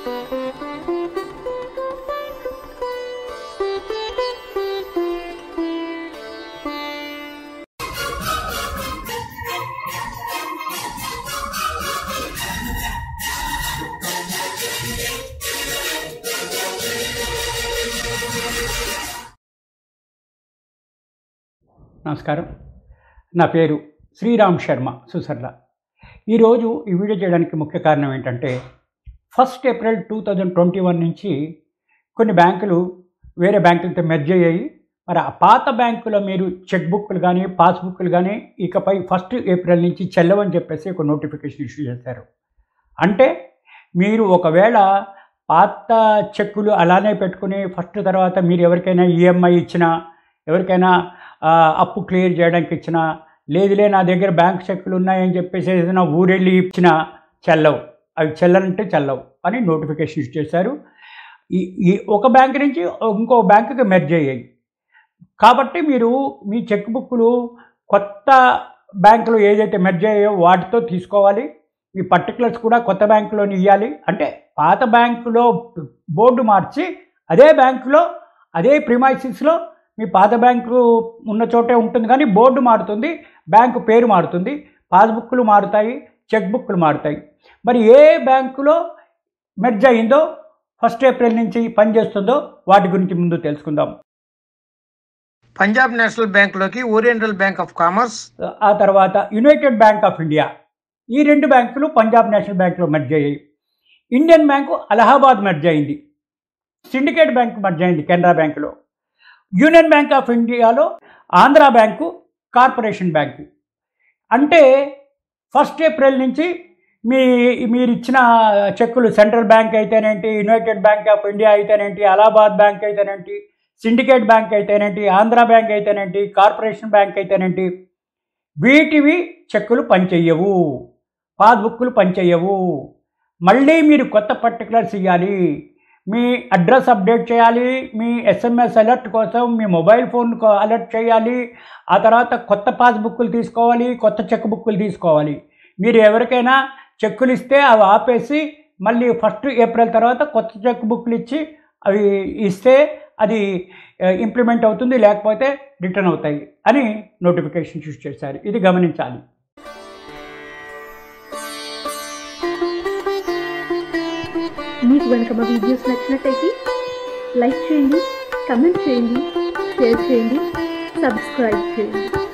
నమస్కారం నా పేరు శ్రీరామ్ శర్మ సుసర్ల ఈరోజు ఈ వీడియో చేయడానికి ముఖ్య కారణం ఏంటంటే first April two thousand twenty one నుంచి కొన్ని బ్యాంకులు వేరే బ్యాంకులతో మెర్జ్ అయ్యాయి మరి ఆ పాత బ్యాంకులో మీరు చెక్ బుక్లు కానీ పాస్బుక్లు కానీ ఇకపై ఫస్ట్ ఏప్రిల్ నుంచి చెల్లవని చెప్పేసి ఒక నోటిఫికేషన్ ఇష్యూ చేశారు అంటే మీరు ఒకవేళ పాత చెక్కులు అలానే పెట్టుకుని ఫస్ట్ తర్వాత మీరు ఎవరికైనా ఈఎంఐ ఇచ్చినా ఎవరికైనా ఆ, అప్పు క్లియర్ చేయడానికి ఇచ్చినా లేదులే నా దగ్గర బ్యాంక్ చెక్కులు ఉన్నాయని చెప్పేసి ఏదైనా ఊరెళ్ళి ఇచ్చినా చెల్లవు అవి చెల్లనంటే చెల్లవు అని నోటిఫికేషన్ ఇష్యూ చేశారు ఈ ఈ ఒక బ్యాంక్ నుంచి ఇంకో బ్యాంకుకి మెర్జ్ అయ్యాయి కాబట్టి మీరు మీ చెక్ బుక్లు కొత్త బ్యాంకులు ఏదైతే మెర్జ్ అయ్యాయో వాటితో తీసుకోవాలి మీ పర్టికులర్స్ కూడా కొత్త బ్యాంకులోని ఇవ్వాలి అంటే పాత బ్యాంకులో బోర్డు మార్చి అదే బ్యాంకులో అదే ప్రిమైసిస్లో మీ పాత బ్యాంకు ఉన్న చోటే ఉంటుంది కానీ బోర్డు మారుతుంది బ్యాంకు పేరు మారుతుంది పాస్బుక్లు మారుతాయి చెక్ బుక్లు మారుతాయి మరి ఏ బ్యాంకులో మెర్జ్ అయిందో ఫస్ట్ ఏప్రిల్ నుంచి పనిచేస్తుందో వాటి గురించి ముందు తెలుసుకుందాం పంజాబ్ నేషనల్ బ్యాంకులోకి ఓరియంటల్ బ్యాంక్ ఆఫ్ కామర్స్ ఆ తర్వాత యునైటెడ్ బ్యాంక్ ఆఫ్ ఇండియా ఈ రెండు బ్యాంకులు పంజాబ్ నేషనల్ బ్యాంకులో మెర్జ్ అయ్యాయి ఇండియన్ బ్యాంకు అలహాబాద్ మెర్జ్ అయింది సిండికేట్ బ్యాంక్ మెర్జ్ అయింది కెనరా బ్యాంకులో యూనియన్ బ్యాంక్ ఆఫ్ ఇండియాలో ఆంధ్ర బ్యాంకు కార్పొరేషన్ బ్యాంకు అంటే ఫస్ట్ ఏప్రిల్ నుంచి మీ మీరు ఇచ్చిన చెక్కులు సెంట్రల్ బ్యాంక్ అయితేనేంటి యునైటెడ్ బ్యాంక్ ఆఫ్ ఇండియా అయితేనేంటి అలహాబాద్ బ్యాంక్ అయితేనేంటి సిండికేట్ బ్యాంక్ అయితేనేంటి ఆంధ్ర బ్యాంక్ అయితేనేంటి కార్పొరేషన్ బ్యాంక్ అయితేనేంటి వీటివి చెక్కులు పనిచేయవు పాస్బుక్లు పనిచేయవు మళ్ళీ మీరు కొత్త పర్టికులర్స్ ఇవ్వాలి మీ అడ్రస్ అప్డేట్ చేయాలి మీ ఎస్ఎంఎస్ అలర్ట్ కోసం మీ మొబైల్ ఫోన్ అలర్ట్ చేయాలి ఆ తర్వాత కొత్త పాస్బుక్లు తీసుకోవాలి కొత్త చెక్ బుక్లు తీసుకోవాలి మీరు ఎవరికైనా చెక్కులు ఇస్తే అవి ఆపేసి మళ్ళీ ఫస్ట్ ఏప్రిల్ తర్వాత కొత్త చెక్ బుక్లు ఇచ్చి అవి ఇస్తే అది ఇంప్లిమెంట్ అవుతుంది లేకపోతే రిటర్న్ అవుతాయి అని నోటిఫికేషన్ చూస్ చేశారు ఇది గమనించాలి మీకు కనుక మా వీడియోస్ నచ్చినట్టయితే లైక్ చేయండి కమెంట్ చేయండి షేర్ చేయండి సబ్స్క్రైబ్ చేయండి